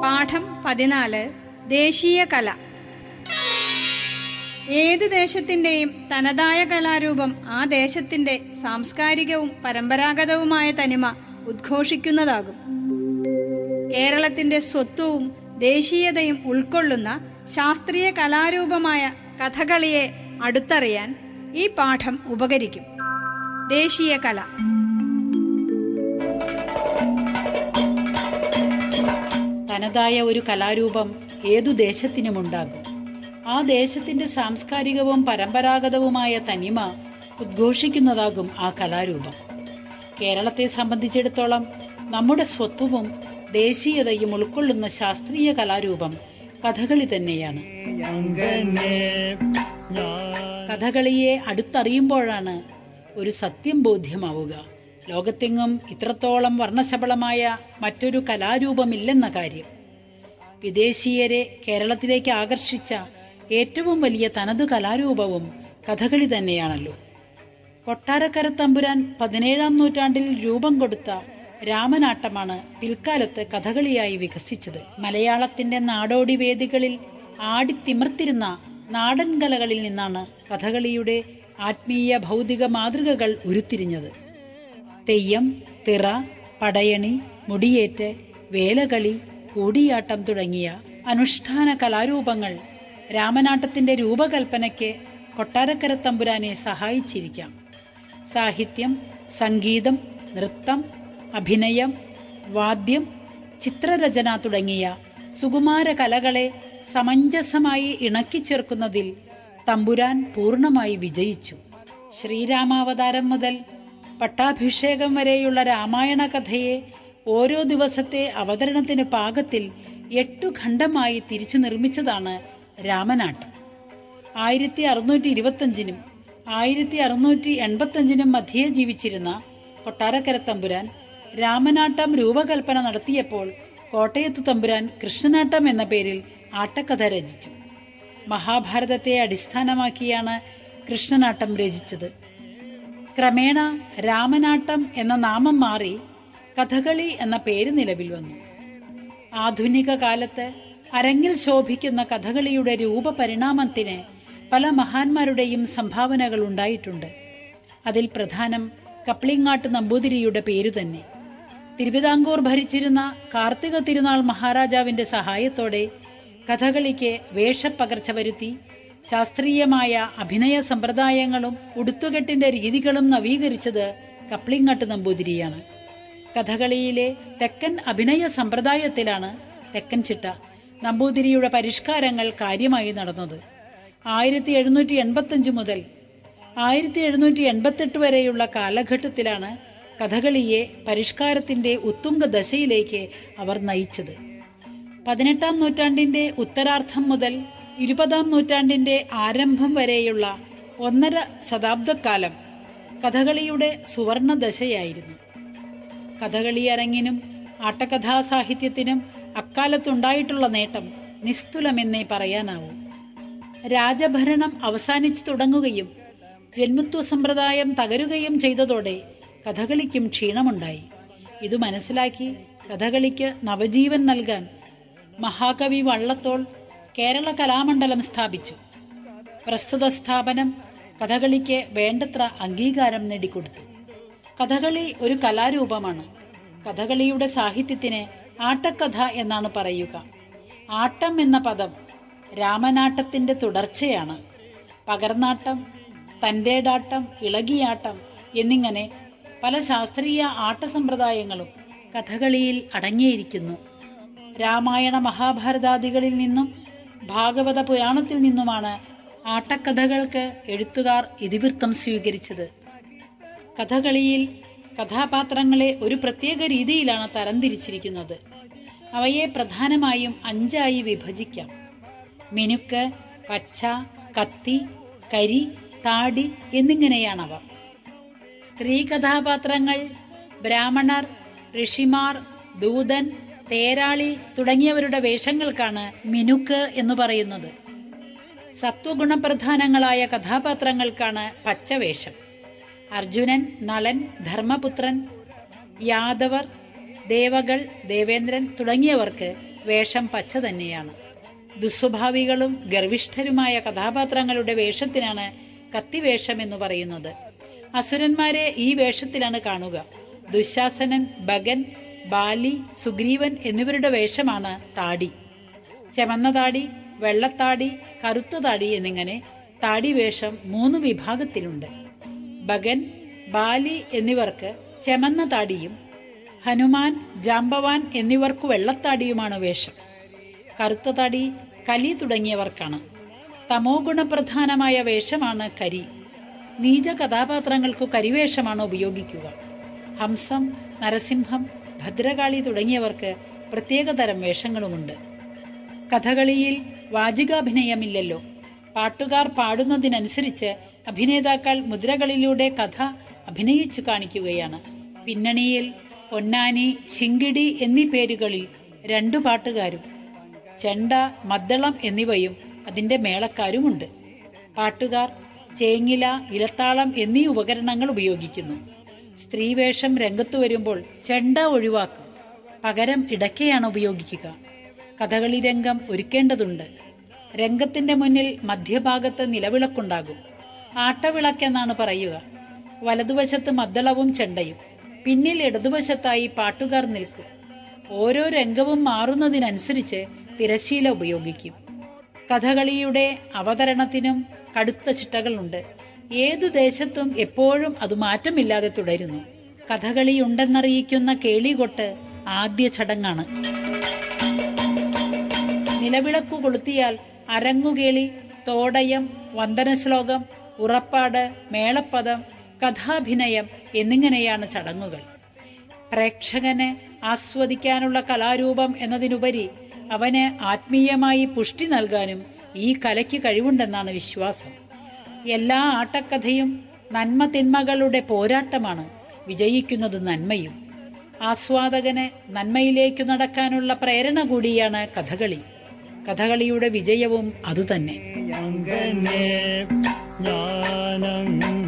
പാഠം പതിനാല് ദേശീയ കല ഏത് ദേശത്തിന്റെയും തനതായ കലാരൂപം ആ ദേശത്തിന്റെ സാംസ്കാരികവും പരമ്പരാഗതവുമായ തനിമ ഉദ്ഘോഷിക്കുന്നതാകും കേരളത്തിന്റെ സ്വത്വവും ദേശീയതയും ഉൾക്കൊള്ളുന്ന ശാസ്ത്രീയ കലാരൂപമായ കഥകളിയെ അടുത്തറിയാൻ ഈ പാഠം ഉപകരിക്കും ദേശീയ കല തനതായ ഒരു കലാരൂപം ഏതു ദേശത്തിനുമുണ്ടാകും ആ ദേശത്തിന്റെ സാംസ്കാരികവും പരമ്പരാഗതവുമായ തനിമ ഉദ്ഘോഷിക്കുന്നതാകും ആ കലാരൂപം കേരളത്തെ സംബന്ധിച്ചിടത്തോളം നമ്മുടെ സ്വത്വവും ദേശീയതയും ഉൾക്കൊള്ളുന്ന ശാസ്ത്രീയ കലാരൂപം കഥകളി തന്നെയാണ് കഥകളിയെ അടുത്തറിയുമ്പോഴാണ് ഒരു സത്യം ബോധ്യമാവുക ലോകത്തെങ്ങും ഇത്രത്തോളം വർണ്ണശബളമായ മറ്റൊരു കലാരൂപമില്ലെന്ന കാര്യം വിദേശീയരെ കേരളത്തിലേക്ക് ആകർഷിച്ച ഏറ്റവും വലിയ തനതു കലാരൂപവും കഥകളി തന്നെയാണല്ലോ കൊട്ടാരക്കര തമ്പുരാൻ പതിനേഴാം നൂറ്റാണ്ടിൽ രൂപം കൊടുത്ത രാമനാട്ടമാണ് പിൽക്കാലത്ത് കഥകളിയായി വികസിച്ചത് മലയാളത്തിന്റെ നാടോടി വേദികളിൽ ആടിത്തിമിർത്തിരുന്ന നാടൻ കലകളിൽ നിന്നാണ് കഥകളിയുടെ ആത്മീയ ഭൗതിക മാതൃകകൾ ഉരുത്തിരിഞ്ഞത് തെയ്യം തിറ പടയണി മുടിയേറ്റ് വേലകളി കൂടിയാട്ടം തുടങ്ങിയ അനുഷ്ഠാന കലാരൂപങ്ങൾ രാമനാട്ടത്തിന്റെ രൂപകൽപ്പനയ്ക്ക് കൊട്ടാരക്കര തമ്പുരാനെ സഹായിച്ചിരിക്കാം സാഹിത്യം സംഗീതം നൃത്തം അഭിനയം വാദ്യം ചിത്രരചന തുടങ്ങിയ സുകുമാര കലകളെ സമഞ്ജസമായി ഇണക്കിച്ചേർക്കുന്നതിൽ തമ്പുരാൻ പൂർണ്ണമായി വിജയിച്ചു ശ്രീരാമാവതാരം മുതൽ പട്ടാഭിഷേകം വരെയുള്ള രാമായണ കഥയെ ഓരോ ദിവസത്തെ അവതരണത്തിന് പാകത്തിൽ എട്ടു ഖണ്ഡമായി തിരിച്ചു നിർമ്മിച്ചതാണ് രാമനാട്ടം ആയിരത്തി അറുന്നൂറ്റി ഇരുപത്തഞ്ചിനും ആയിരത്തി അറുന്നൂറ്റി എൺപത്തഞ്ചിനും മധ്യേ ജീവിച്ചിരുന്ന കൊട്ടാരക്കര തമ്പുരാൻ രാമനാട്ടം രൂപകൽപ്പന നടത്തിയപ്പോൾ കോട്ടയത്തു തമ്പുരാൻ കൃഷ്ണനാട്ടം എന്ന പേരിൽ ആട്ടക്കഥ രചിച്ചു മഹാഭാരതത്തെ അടിസ്ഥാനമാക്കിയാണ് കൃഷ്ണനാട്ടം രചിച്ചത് ക്രമേണ രാമനാട്ടം എന്ന നാമം മാറി കഥകളി എന്ന പേര് നിലവിൽ വന്നു ആധുനിക കാലത്ത് അരങ്ങിൽ ശോഭിക്കുന്ന കഥകളിയുടെ രൂപപരിണാമത്തിന് പല മഹാന്മാരുടെയും സംഭാവനകൾ ഉണ്ടായിട്ടുണ്ട് അതിൽ പ്രധാനം കപ്ലിങ്ങാട്ട് നമ്പൂതിരിയുടെ പേരു തന്നെ തിരുവിതാംകൂർ ഭരിച്ചിരുന്ന കാർത്തിക തിരുനാൾ മഹാരാജാവിന്റെ സഹായത്തോടെ കഥകളിക്ക് വേഷപ്പകർച്ച വരുത്തി ശാസ്ത്രീയമായ അഭിനയ സമ്പ്രദായങ്ങളും ഉടുത്തുകെട്ടിന്റെ രീതികളും നവീകരിച്ചത് കപ്ലിങ്ങാട്ട് നമ്പൂതിരിയാണ് കഥകളിയിലെ തെക്കൻ അഭിനയ സമ്പ്രദായത്തിലാണ് തെക്കൻ ചിട്ട നമ്പൂതിരിയുടെ പരിഷ്കാരങ്ങൾ കാര്യമായി നടന്നത് ആയിരത്തി എഴുന്നൂറ്റി എൺപത്തഞ്ച് മുതൽ ആയിരത്തി എഴുന്നൂറ്റി എൺപത്തെട്ട് വരെയുള്ള കാലഘട്ടത്തിലാണ് കഥകളിയെ പരിഷ്കാരത്തിന്റെ ഉത്തുംഗ ദശയിലേക്ക് അവർ നയിച്ചത് പതിനെട്ടാം നൂറ്റാണ്ടിന്റെ ഉത്തരാർദ്ധം മുതൽ ഇരുപതാം നൂറ്റാണ്ടിന്റെ ആരംഭം വരെയുള്ള ഒന്നര ശതാബ്ദക്കാലം കഥകളിയുടെ സുവർണ ദശയായിരുന്നു കഥകളി അരങ്ങിനും ആട്ടകഥാസാഹിത്യത്തിനും അക്കാലത്തുണ്ടായിട്ടുള്ള നേട്ടം നിസ്തുലമെന്നേ പറയാനാവൂ രാജഭരണം അവസാനിച്ചു തുടങ്ങുകയും ജന്മത്വ സമ്പ്രദായം തകരുകയും ചെയ്തതോടെ കഥകളിക്കും ക്ഷീണമുണ്ടായി ഇതു മനസ്സിലാക്കി കഥകളിക്ക് നവജീവൻ നൽകാൻ മഹാകവി വള്ളത്തോൾ കേരള കലാമണ്ഡലം സ്ഥാപിച്ചു പ്രസ്തുത സ്ഥാപനം കഥകളിക്ക് വേണ്ടത്ര അംഗീകാരം നേടിക്കൊടുത്തു കഥകളി ഒരു കലാരൂപമാണ് കഥകളിയുടെ സാഹിത്യത്തിന് ആട്ടക്കഥ എന്നാണ് പറയുക ആട്ടം എന്ന പദം രാമനാട്ടത്തിന്റെ തുടർച്ചയാണ് പകർനാട്ടം തന്റേടാട്ടം ഇളകിയാട്ടം എന്നിങ്ങനെ പല ശാസ്ത്രീയ ആട്ടസമ്പ്രദായങ്ങളും കഥകളിയിൽ അടങ്ങിയിരിക്കുന്നു രാമായണ മഹാഭാരതാദികളിൽ നിന്നും ഭാഗവത പുരാണത്തിൽ നിന്നുമാണ് ആട്ടക്കഥകൾക്ക് എഴുത്തുകാർ ഇതിവൃത്തം സ്വീകരിച്ചത് കഥകളിയിൽ കഥാപാത്രങ്ങളെ ഒരു പ്രത്യേക രീതിയിലാണ് തരംതിരിച്ചിരിക്കുന്നത് അവയെ പ്രധാനമായും അഞ്ചായി വിഭജിക്കാം മിനുക്ക് പച്ച കത്തി കരി താടി എന്നിങ്ങനെയാണവ സ്ത്രീ കഥാപാത്രങ്ങൾ ബ്രാഹ്മണർ ഋഷിമാർ ദൂതൻ തേരാളി തുടങ്ങിയവരുടെ വേഷങ്ങൾക്കാണ് മിനുക്ക് എന്ന് പറയുന്നത് സത്വഗുണപ്രധാനങ്ങളായ കഥാപാത്രങ്ങൾക്കാണ് പച്ചവേഷം അർജുനൻ നളൻ ധർമ്മപുത്രൻ യാദവർ ദേവകൾ ദേവേന്ദ്രൻ തുടങ്ങിയവർക്ക് വേഷം പച്ച തന്നെയാണ് ദുസ്വഭാവികളും ഗർവിഷ്ഠരുമായ കഥാപാത്രങ്ങളുടെ വേഷത്തിനാണ് കത്തിവേഷം എന്ന് പറയുന്നത് അസുരന്മാരെ ഈ വേഷത്തിലാണ് കാണുക ദുശാസനൻ ഭഗൻ ബാലി സുഗ്രീവൻ എന്നിവരുടെ വേഷമാണ് താടി ചെമന്ന താടി വെള്ളത്താടി കറുത്ത താടി എന്നിങ്ങനെ താടി വേഷം മൂന്ന് വിഭാഗത്തിലുണ്ട് ഭഗൻ ബാലി എന്നിവർക്ക് ചെമന്ന താടിയും ഹനുമാൻ ജാമ്പവാൻ എന്നിവർക്ക് വെള്ളത്താടിയുമാണ് വേഷം കറുത്ത താടി കലി തുടങ്ങിയവർക്കാണ് തമോ ഗുണപ്രധാനമായ വേഷമാണ് കരി നീച കഥാപാത്രങ്ങൾക്ക് കരിവേഷമാണ് ഉപയോഗിക്കുക ഹംസം നരസിംഹം ഭദ്രകാളി തുടങ്ങിയവർക്ക് പ്രത്യേകതരം വേഷങ്ങളുമുണ്ട് കഥകളിയിൽ വാചികാഭിനയമില്ലല്ലോ പാട്ടുകാർ പാടുന്നതിനനുസരിച്ച് അഭിനേതാക്കൾ മുദ്രകളിലൂടെ കഥ അഭിനയിച്ചു കാണിക്കുകയാണ് പിന്നണിയിൽ പൊന്നാനി ശിങ്കിടി എന്നീ പേരുകളിൽ രണ്ടു പാട്ടുകാരും ചെണ്ട മദ്ദളം എന്നിവയും അതിന്റെ മേളക്കാരുമുണ്ട് പാട്ടുകാർ ചേങ്ങില ഇലത്താളം എന്നീ ഉപകരണങ്ങൾ ഉപയോഗിക്കുന്നു സ്ത്രീവേഷം രംഗത്തു വരുമ്പോൾ ചെണ്ട ഒഴിവാക്കും പകരം ഇടയ്ക്കയാണ് ഉപയോഗിക്കുക കഥകളി രംഗം ഒരുക്കേണ്ടതുണ്ട് രംഗത്തിന്റെ മുന്നിൽ മധ്യഭാഗത്ത് നിലവിളക്കുണ്ടാകും ആട്ടവിളക്കെന്നാണ് പറയുക വലതുവശത്ത് മദ്ദളവും ചെണ്ടയും പിന്നിൽ ഇടതുവശത്തായി പാട്ടുകാർ നിൽക്കും ഓരോ രംഗവും മാറുന്നതിനനുസരിച്ച് തിരശീല ഉപയോഗിക്കും കഥകളിയുടെ അവതരണത്തിനും കടുത്ത ചിട്ടകളുണ്ട് ഏതു ദേശത്തും എപ്പോഴും അത് മാറ്റമില്ലാതെ തുടരുന്നു കഥകളി ഉണ്ടെന്നറിയിക്കുന്ന കേളികൊട്ട് ആദ്യ ചടങ്ങാണ് നിലവിളക്കു കൊളുത്തിയാൽ അരങ്ങുകേളി തോടയം വന്ദനശ്ലോകം ഉറപ്പാട് മേളപ്പദം കഥാഭിനയം എന്നിങ്ങനെയാണ് ചടങ്ങുകൾ പ്രേക്ഷകന് ആസ്വദിക്കാനുള്ള കലാരൂപം എന്നതിനുപരി അവന് ആത്മീയമായി പുഷ്ടി നൽകാനും ഈ കലയ്ക്ക് കഴിവുണ്ടെന്നാണ് വിശ്വാസം എല്ലാ ആട്ടക്കഥയും നന്മ തിന്മകളുടെ പോരാട്ടമാണ് വിജയിക്കുന്നത് നന്മയും ആസ്വാദകന് നന്മയിലേക്കു നടക്കാനുള്ള പ്രേരണ കൂടിയാണ് കഥകളി കഥകളിയുടെ വിജയവും അതുതന്നെ അങ്കനെ ജ്ഞാനം